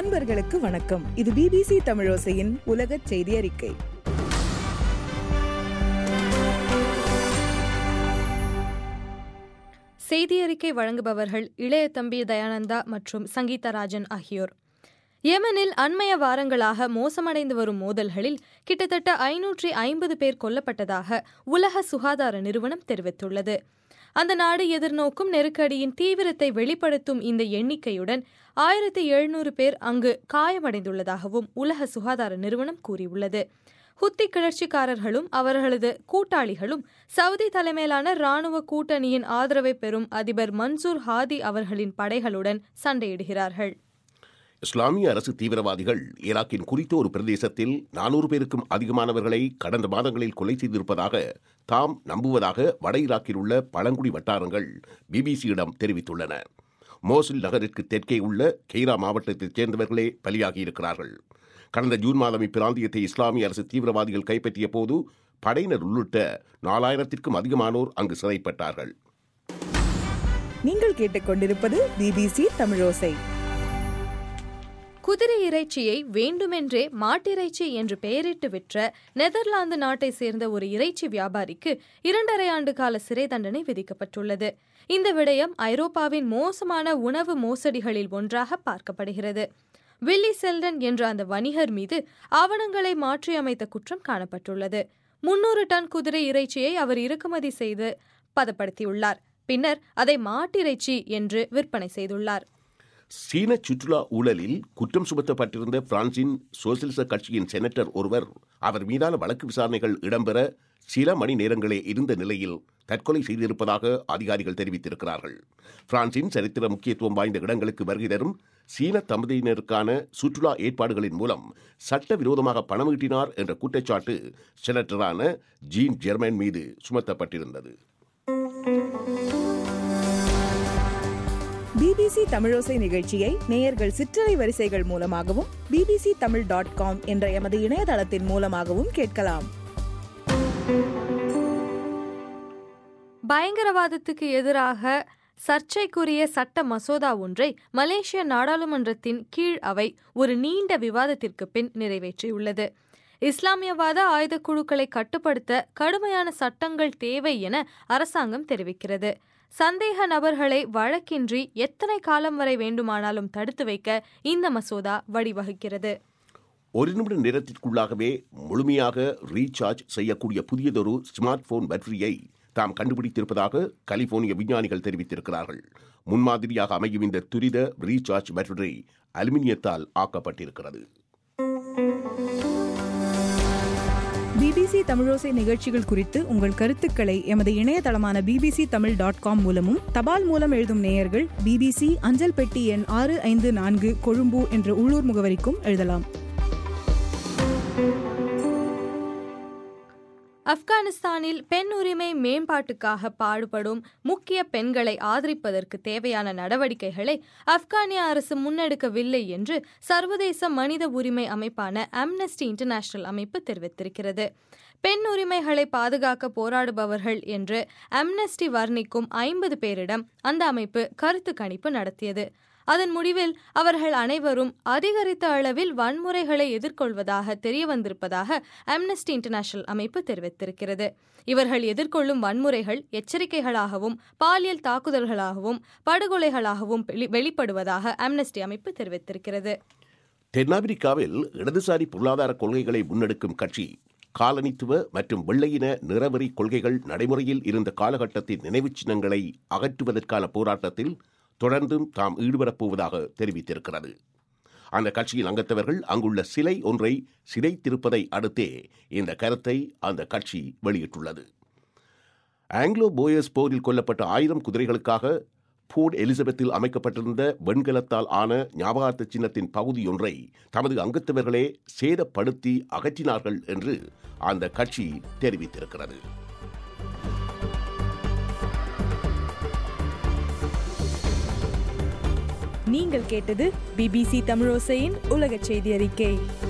அன்பர்களுக்கு வணக்கம் இது பிபிசி தமிழோசையின் உலக செய்தி அறிக்கை செய்தி அறிக்கை வழங்குபவர்கள் இளைய தம்பி தயானந்தா மற்றும் சங்கீதா ராஜன் ஆகியோர் யெமனில் அண்மைய வாரங்களாக மோசமடைந்து வரும் மோதல்களில் கிட்டத்தட்ட ஐநூற்றி ஐம்பது பேர் கொல்லப்பட்டதாக உலக சுகாதார நிறுவனம் தெரிவித்துள்ளது அந்த நாடு எதிர்நோக்கும் நெருக்கடியின் தீவிரத்தை வெளிப்படுத்தும் இந்த எண்ணிக்கையுடன் ஆயிரத்தி எழுநூறு பேர் அங்கு காயமடைந்துள்ளதாகவும் உலக சுகாதார நிறுவனம் கூறியுள்ளது ஹுத்தி கிளர்ச்சிக்காரர்களும் அவர்களது கூட்டாளிகளும் சவுதி தலைமையிலான ராணுவ கூட்டணியின் ஆதரவை பெறும் அதிபர் மன்சூர் ஹாதி அவர்களின் படைகளுடன் சண்டையிடுகிறார்கள் இஸ்லாமிய அரசு தீவிரவாதிகள் ஈராக்கின் குறித்த ஒரு பிரதேசத்தில் நானூறு பேருக்கும் அதிகமானவர்களை கடந்த மாதங்களில் கொலை செய்திருப்பதாக தாம் நம்புவதாக வட ஈராக்கில் உள்ள பழங்குடி வட்டாரங்கள் பிபிசியிடம் தெரிவித்துள்ளன மோசில் நகருக்கு தெற்கே உள்ள கெய்ரா மாவட்டத்தைச் சேர்ந்தவர்களே பலியாகியிருக்கிறார்கள் கடந்த ஜூன் மாதம் இப்பிராந்தியத்தை இஸ்லாமிய அரசு தீவிரவாதிகள் கைப்பற்றிய போது படையினர் உள்ளிட்ட நாலாயிரத்திற்கும் அதிகமானோர் அங்கு சிறைப்பட்டார்கள் நீங்கள் கேட்டுக்கொண்டிருப்பது பிபிசி தமிழோசை குதிரை இறைச்சியை வேண்டுமென்றே மாட்டிறைச்சி என்று பெயரிட்டு விற்ற நெதர்லாந்து நாட்டை சேர்ந்த ஒரு இறைச்சி வியாபாரிக்கு இரண்டரை ஆண்டு கால சிறை தண்டனை விதிக்கப்பட்டுள்ளது இந்த விடயம் ஐரோப்பாவின் மோசமான உணவு மோசடிகளில் ஒன்றாக பார்க்கப்படுகிறது வில்லி செல்டன் என்ற அந்த வணிகர் மீது ஆவணங்களை மாற்றியமைத்த குற்றம் காணப்பட்டுள்ளது முன்னூறு டன் குதிரை இறைச்சியை அவர் இறக்குமதி செய்து பதப்படுத்தியுள்ளார் பின்னர் அதை மாட்டிறைச்சி என்று விற்பனை செய்துள்ளார் சீன சுற்றுலா ஊழலில் குற்றம் சுமத்தப்பட்டிருந்த பிரான்சின் சோசியலிச கட்சியின் செனட்டர் ஒருவர் அவர் மீதான வழக்கு விசாரணைகள் இடம்பெற சில மணி நேரங்களே இருந்த நிலையில் தற்கொலை செய்திருப்பதாக அதிகாரிகள் தெரிவித்திருக்கிறார்கள் பிரான்சின் சரித்திர முக்கியத்துவம் வாய்ந்த இடங்களுக்கு வருகை தரும் சீன தம்பதியினருக்கான சுற்றுலா ஏற்பாடுகளின் மூலம் சட்டவிரோதமாக பணம் ஈட்டினார் என்ற குற்றச்சாட்டு செனட்டரான ஜீன் ஜெர்மன் மீது சுமத்தப்பட்டிருந்தது பிபிசி தமிழோசை நிகழ்ச்சியை நேயர்கள் சிற்றலை வரிசைகள் மூலமாகவும் பிபிசி தமிழ் டாட் காம் என்ற எமது இணையதளத்தின் மூலமாகவும் கேட்கலாம் பயங்கரவாதத்துக்கு எதிராக சர்ச்சைக்குரிய சட்ட மசோதா ஒன்றை மலேசிய நாடாளுமன்றத்தின் கீழ் அவை ஒரு நீண்ட விவாதத்திற்கு பின் நிறைவேற்றியுள்ளது இஸ்லாமியவாத ஆயுத குழுக்களை கட்டுப்படுத்த கடுமையான சட்டங்கள் தேவை என அரசாங்கம் தெரிவிக்கிறது சந்தேக நபர்களை வழக்கின்றி எத்தனை காலம் வரை வேண்டுமானாலும் தடுத்து வைக்க இந்த மசோதா வழிவகுக்கிறது ஒரு நிமிட நேரத்திற்குள்ளாகவே முழுமையாக ரீசார்ஜ் செய்யக்கூடிய புதியதொரு ஸ்மார்ட் போன் பேட்டரியை தாம் கண்டுபிடித்திருப்பதாக கலிபோர்னிய விஞ்ஞானிகள் தெரிவித்திருக்கிறார்கள் முன்மாதிரியாக அமையும் இந்த துரித ரீசார்ஜ் பேட்டரி அலுமினியத்தால் ஆக்கப்பட்டிருக்கிறது பிபிசி தமிழோசை நிகழ்ச்சிகள் குறித்து உங்கள் கருத்துக்களை எமது இணையதளமான பிபிசி தமிழ் டாட் காம் மூலமும் தபால் மூலம் எழுதும் நேயர்கள் பிபிசி அஞ்சல் பெட்டி எண் ஆறு ஐந்து நான்கு கொழும்பு என்ற உள்ளூர் முகவரிக்கும் எழுதலாம் ஆப்கானிஸ்தானில் பெண் உரிமை மேம்பாட்டுக்காக பாடுபடும் முக்கிய பெண்களை ஆதரிப்பதற்கு தேவையான நடவடிக்கைகளை ஆப்கானிய அரசு முன்னெடுக்கவில்லை என்று சர்வதேச மனித உரிமை அமைப்பான அம்னஸ்டி இன்டர்நேஷனல் அமைப்பு தெரிவித்திருக்கிறது பெண் உரிமைகளை பாதுகாக்க போராடுபவர்கள் என்று அம்னஸ்டி வர்ணிக்கும் ஐம்பது பேரிடம் அந்த அமைப்பு கருத்து கணிப்பு நடத்தியது அதன் முடிவில் அவர்கள் அனைவரும் அதிகரித்த அளவில் வன்முறைகளை எதிர்கொள்வதாக தெரிய வந்திருப்பதாக அம்னஸ்டி இன்டர்நேஷனல் அமைப்பு தெரிவித்திருக்கிறது இவர்கள் எதிர்கொள்ளும் வன்முறைகள் எச்சரிக்கைகளாகவும் பாலியல் தாக்குதல்களாகவும் படுகொலைகளாகவும் வெளிப்படுவதாக அம்னஸ்டி அமைப்பு தெரிவித்திருக்கிறது தென்னாப்பிரிக்காவில் இடதுசாரி பொருளாதார கொள்கைகளை முன்னெடுக்கும் கட்சி காலனித்துவ மற்றும் வெள்ளையின நிறவரி கொள்கைகள் நடைமுறையில் இருந்த காலகட்டத்தின் நினைவுச் சின்னங்களை அகற்றுவதற்கான போராட்டத்தில் தொடர்ந்தும் தாம் ஈடுபடப் போவதாக தெரிவித்திருக்கிறது அந்த கட்சியின் அங்கத்தவர்கள் அங்குள்ள சிலை ஒன்றை சிதைத்திருப்பதை அடுத்தே இந்த கருத்தை அந்த கட்சி வெளியிட்டுள்ளது ஆங்கிலோ போயஸ் போரில் கொல்லப்பட்ட ஆயிரம் குதிரைகளுக்காக போர்ட் எலிசபெத்தில் அமைக்கப்பட்டிருந்த வெண்கலத்தால் ஆன ஞாபகார்த்த சின்னத்தின் பகுதியொன்றை தமது அங்கத்தவர்களே சேதப்படுத்தி அகற்றினார்கள் என்று அந்த கட்சி தெரிவித்திருக்கிறது நீங்கள் கேட்டது பிபிசி தமிழோசையின் உலக செய்தி அறிக்கை